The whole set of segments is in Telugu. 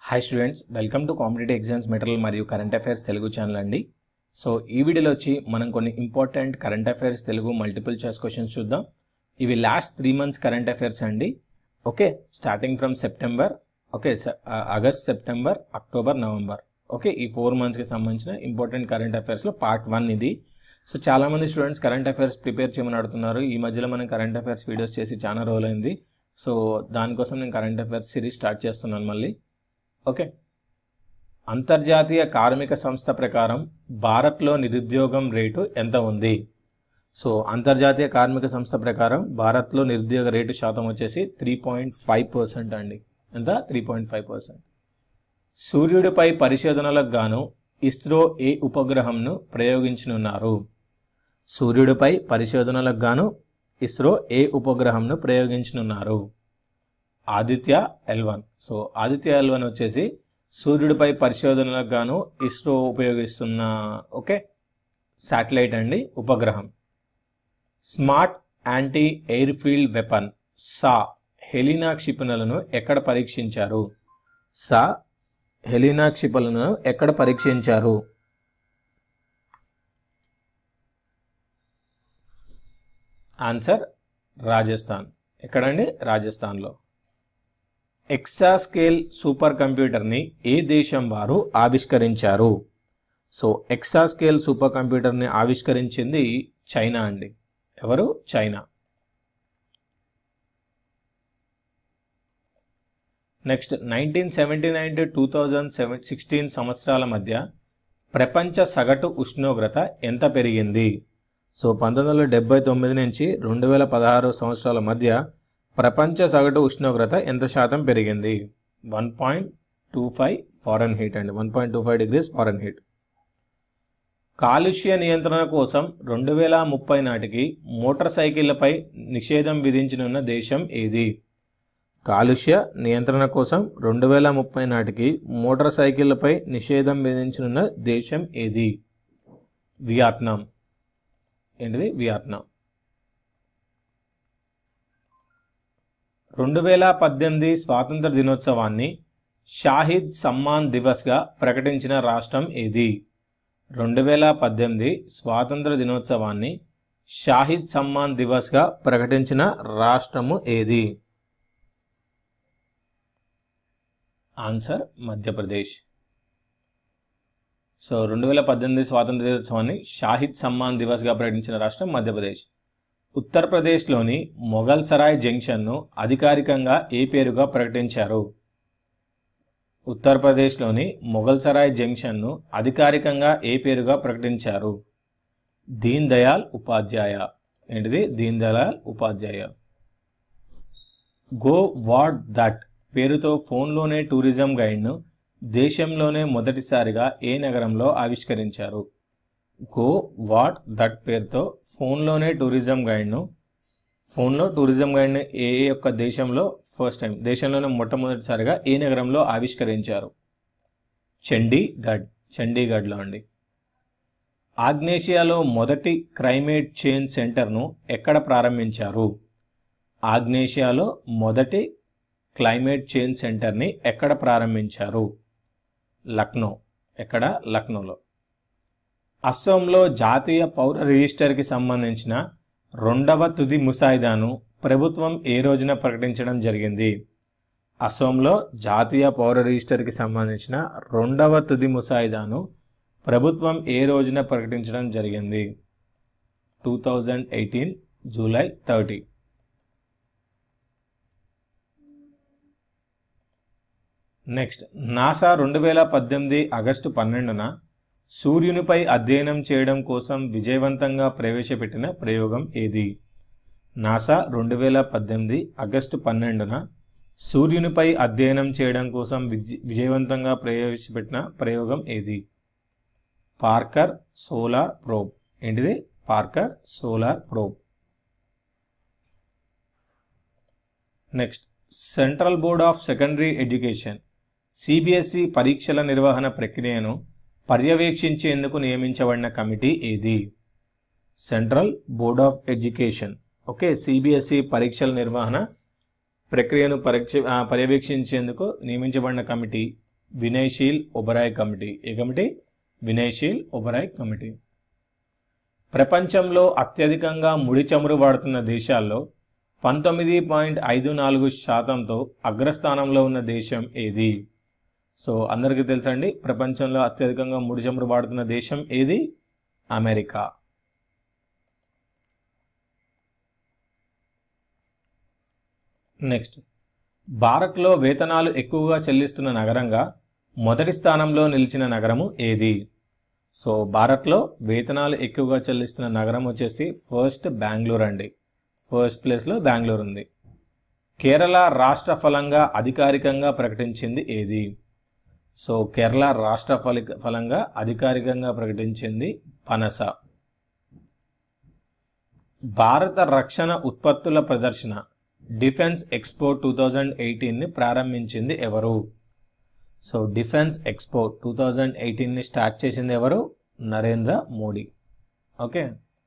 hi students welcome to competitive exams material మరియు కరెంట్ అఫైర్స్ తెలుగు ఛానల్ అండి సో ఈ వీడియోలో వచ్చి మనం కొన్ని important current affairs Telugu multiple choice questions చూద్దాం ఇవి last three months current affairs అండి okay starting from September okay August September October November okay ఈ ఫోర్ మంత్స్కి సంబంధించిన ఇంపార్టెంట్ కరెంట్ అఫైర్స్లో పార్ట్ వన్ ఇది సో చాలామంది స్టూడెంట్స్ కరెంట్ అఫైర్స్ ప్రిపేర్ చేయమని అడుగుతున్నారు ఈ మధ్యలో మనం కరెంట్ అఫైర్స్ వీడియోస్ చేసి చాలా రోజులైంది సో దానికోసం నేను కరెంట్ అఫైర్స్ సిరీస్ స్టార్ట్ చేస్తున్నాను మళ్ళీ ఓకే అంతర్జాతీయ కార్మిక సంస్థ ప్రకారం భారత్లో నిరుద్యోగం రేటు ఎంత ఉంది సో అంతర్జాతీయ కార్మిక సంస్థ ప్రకారం భారత్లో నిరుద్యోగ రేటు శాతం వచ్చేసి త్రీ పాయింట్ ఫైవ్ పర్సెంట్ అండి ఎంత త్రీ పాయింట్ ఫైవ్ పర్సెంట్ సూర్యుడిపై పరిశోధనలకు గాను ఇస్రో ఏ ఉపగ్రహంను ప్రయోగించనున్నారు సూర్యుడిపై పరిశోధనలకు గాను ఇస్రో ఏ ఉపగ్రహంను ప్రయోగించనున్నారు Aditya L one so Aditya L one వచ్చేసి సూర్యుడిపై పరిశోధనలకు గాను ఇస్రో ఉపయోగిస్తున్న ఓకే శాటిలైట్ అండి ఉపగ్రహం smart anti air field weapon సా హెలినా క్షిపణులను ఎక్కడ పరీక్షించారు సా హెలినా క్షిపణులను ఎక్కడ పరీక్షించారు ఆన్సర్ రాజస్థాన్ ఎక్కడండి రాజస్థాన్లో ఎక్సాస్కేల్ సూపర్ కంప్యూటర్ని ఏ దేశం వారు ఆవిష్కరించారు సో ఎక్సాస్కేల్ సూపర్ కంప్యూటర్ని ఆవిష్కరించింది చైనా అండి ఎవరు China next nineteen seventy nine to two thousand seven sixteen సంవత్సరాల మధ్య ప్రపంచ సగటు ఉష్ణోగ్రత ఎంత పెరిగింది సో పంతొమ్మిది వందల డెబ్బై తొమ్మిది నుంచి రెండు వేల పదహారు సంవత్సరాల మధ్య ప్రపంచ సగటు ఉష్ణోగ్రత ఎంత శాతం పెరిగింది one point two five Fahrenheit అండి one point two five degrees Fahrenheit కాలుష్య నియంత్రణ కోసం రెండు వేల ముప్పై నాటికి మోటార్ సైకిళ్లపై నిషేధం విధించనున్న దేశం ఏది కాలుష్య నియంత్రణ కోసం రెండు వేల ముప్పై నాటికి మోటార్ సైకిళ్లపై నిషేధం విధించనున్న దేశం ఏది వియత్నాం ఏంటిది వియత్నాం రెండు వేల పద్దెనిమిది స్వాతంత్ర దినోత్సవాన్ని షాహిద్ సమ్మాన్ దివస్గా ప్రకటించిన రాష్ట్రం ఏది రెండు వేల పద్దెనిమిది స్వాతంత్ర దినోత్సవాన్ని షాహిద్ సమ్మాన్ దివస్గా ప్రకటించిన రాష్ట్రము ఏది ఆన్సర్ మధ్యప్రదేశ్ సో రెండు వేల పద్దెనిమిది స్వాతంత్ర దినోత్సవాన్ని షాహిద్ సమ్మాన్ దివస్గా ప్రకటించిన రాష్ట్రం మధ్యప్రదేశ్ ఉత్తరప్రదేశ్లోని మొఘల్ సరాయ్ జంక్షన్ను అధికారికంగా ఏ పేరుగా ప్రకటించారు ఉత్తరప్రదేశ్లోని మొఘల్ సరాయ్ జంక్షన్ను అధికారికంగా ఏ పేరుగా ప్రకటించారు దీన్ దయాల్ ఉపాధ్యాయ ఏంటిది దీన్ దయాల్ ఉపాధ్యాయ గో వాట్ దట్ పేరుతో ఫోన్లోనే టూరిజం గైడ్ను దేశంలోనే మొదటిసారిగా ఏ నగరంలో ఆవిష్కరించారు గో వాట్ దట్ పేరుతో ఫోన్లోనే టూరిజం గైడ్ను ఫోన్లో టూరిజం గైడ్ను ఏ యొక్క దేశంలో ఫస్ట్ టైం దేశంలోనే మొట్టమొదటిసారిగా ఏ నగరంలో ఆవిష్కరించారు చండీగఢ్ చండీగఢ్లో అండి ఆగ్నేషియాలో మొదటి క్రైమేట్ చేంజ్ సెంటర్ను ఎక్కడ ప్రారంభించారు ఆగ్నేషియాలో మొదటి క్లైమేట్ చేంజ్ సెంటర్ని ఎక్కడ ప్రారంభించారు లక్నో ఎక్కడ లక్నోలో అస్సోంలో జాతీయ పౌర రిజిస్టర్కి సంబంధించిన రెండవ తుది ముసాయిదాను ప్రభుత్వం ఏ రోజున ప్రకటించడం జరిగింది అసోంలో జాతీయ పౌర రిజిస్టర్కి సంబంధించిన రెండవ తుది ముసాయిదాను ప్రభుత్వం ఏ రోజున ప్రకటించడం జరిగింది two thousand eighteen July thirty next NASA రెండు వేల పద్దెనిమిది ఆగస్టు పన్నెండున సూర్యునిపై అధ్యయనం చేయడం కోసం విజయవంతంగా ప్రవేశపెట్టిన ప్రయోగం ఏది నాసా రెండు వేల పద్దెనిమిది ఆగస్టు పన్నెండున సూర్యునిపై అధ్యయనం చేయడం కోసం విజయవంతంగా ప్రవేశపెట్టిన ప్రయోగం ఏది పార్కర్ సోలార్ ప్రోబ్ ఏంటిది Parker Solar Probe next Central Board of Secondary Education CBSE పరీక్షల నిర్వహణ ప్రక్రియను పర్యవేక్షించేందుకు నియమించబడిన కమిటీ ఏది Central Board of Education okay CBSE పరీక్షల నిర్వహణ ప్రక్రియను పరీక్ష ఆ, పర్యవేక్షించేందుకు నియమించబడిన కమిటీ వినయ్శీల్ ఒబరాయ్ కమిటీ ఏ కమిటీ వినయ్శీల్ ఒబరాయ్ కమిటీ ప్రపంచంలో అత్యధికంగా ముడి చమురు వాడుతున్న దేశాల్లో పంతొమ్మిది పాయింట్ ఐదు నాలుగు శాతంతో అగ్రస్థానంలో ఉన్న దేశం ఏది సో అందరికీ తెలుసండి ప్రపంచంలో అత్యధికంగా ముడి చమురు వాడుతున్న దేశం ఏది అమెరికా నెక్స్ట్ భారత్లో వేతనాలు ఎక్కువగా చెల్లిస్తున్న నగరంగా మొదటి స్థానంలో నిలిచిన నగరము ఏది సో భారత్లో వేతనాలు ఎక్కువగా చెల్లిస్తున్న నగరం వచ్చేసి ఫస్ట్ బెంగళూరు అండి ఫస్ట్ ప్లేస్లో బెంగళూరు ఉంది కేరళ రాష్ట్ర ఫలంగా అధికారికంగా ప్రకటించింది ఏది సో కేరళ రాష్ట్ర ఫలి ఫలంగా అధికారికంగా ప్రకటించింది పనస భారత రక్షణ ఉత్పత్తుల ప్రదర్శన డిఫెన్స్ ఎక్స్పో టూ థౌజండ్ ఎయిటీన్ని ప్రారంభించింది ఎవరు so defence expo two thousand ఎయిటీన్ని స్టార్ట్ చేసింది ఎవరు నరేంద్ర మోడీ ఓకే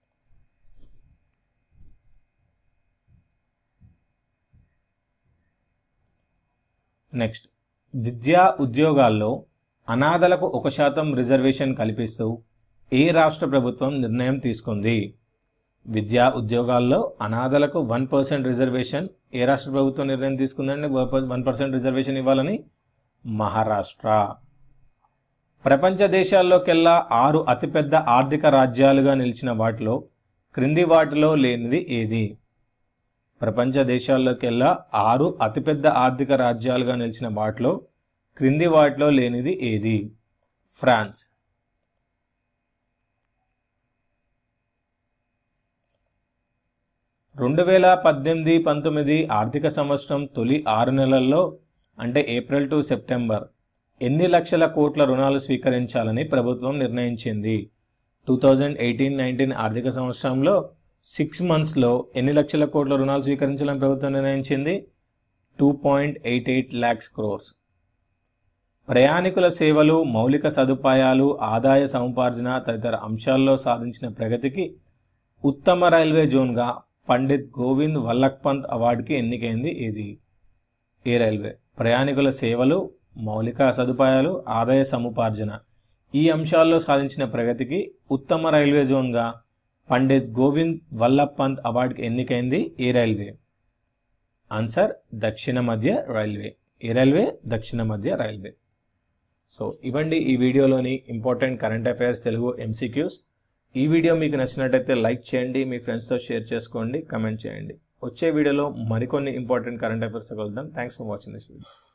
నెక్స్ట్ విద్యా ఉద్యోగాల్లో అనాథలకు ఒక శాతం రిజర్వేషన్ కల్పిస్తూ ఏ రాష్ట్ర ప్రభుత్వం నిర్ణయం తీసుకుంది విద్యా ఉద్యోగాల్లో అనాథలకు వన్ పర్సెంట్ రిజర్వేషన్ ఏ రాష్ట్ర ప్రభుత్వం నిర్ణయం తీసుకుందండి వన్ పర్సెంట్ రిజర్వేషన్ ఇవ్వాలని మహారాష్ట్ర ప్రపంచ దేశాల్లోకెల్లా ఆరు అతిపెద్ద ఆర్థిక రాజ్యాలుగా నిలిచిన వాటిలో క్రింది వాటిలో లేనిది ఏది ప్రపంచ దేశాల్లోకెల్లా ఆరు అతిపెద్ద ఆర్థిక రాజ్యాలుగా నిలిచిన వాటిలో క్రింది వాటిలో లేనిది ఏది ఫ్రాన్స్ రెండు వేల పద్దెనిమిది పంతొమ్మిది ఆర్థిక సంవత్సరం తొలి ఆరు నెలల్లో అంటే ఏప్రిల్ టు సెప్టెంబర్ ఎన్ని లక్షల కోట్ల రుణాలు స్వీకరించాలని ప్రభుత్వం నిర్ణయించింది టూ థౌజండ్ ఎయిటీన్ నైన్టీన్ ఆర్థిక సంవత్సరంలో సిక్స్ మంత్స్లో ఎన్ని లక్షల కోట్ల రుణాలు స్వీకరించాలని ప్రభుత్వం నిర్ణయించింది two point eight eight lakhs crores ప్రయాణికుల సేవలు మౌలిక సదుపాయాలు ఆదాయ సముపార్జన తదితర అంశాల్లో సాధించిన ప్రగతికి ఉత్తమ రైల్వే జోన్గా పండిత్ గోవింద్ వల్లక్ పంత్ అవార్డుకి ఎన్నికైంది ఇది ఏ రైల్వే ప్రయాణికుల సేవలు మౌలిక సదుపాయాలు ఆదాయ సముపార్జన ఈ అంశాల్లో సాధించిన ప్రగతికి ఉత్తమ రైల్వే జోన్గా పండిత్ గోవింద్ వల్లభ్ పంత్ అవార్డుకి ఎన్నికైంది ఏ రైల్వే ఆన్సర్ దక్షిణ మధ్య రైల్వే ఏ రైల్వే దక్షిణ మధ్య రైల్వే సో ఇవ్వండి ఈ వీడియోలోని important current affairs Telugu MCQs ఈ వీడియో మీకు నచ్చినట్టయితే లైక్ చేయండి మీ ఫ్రెండ్స్తో షేర్ చేసుకోండి కమెంట్ చేయండి వచ్చే వీడియోలో మరికొన్ని ఇంపార్టెంట్ కరెంట్ అఫైర్స్ కలుద్దాం thanks for watching this video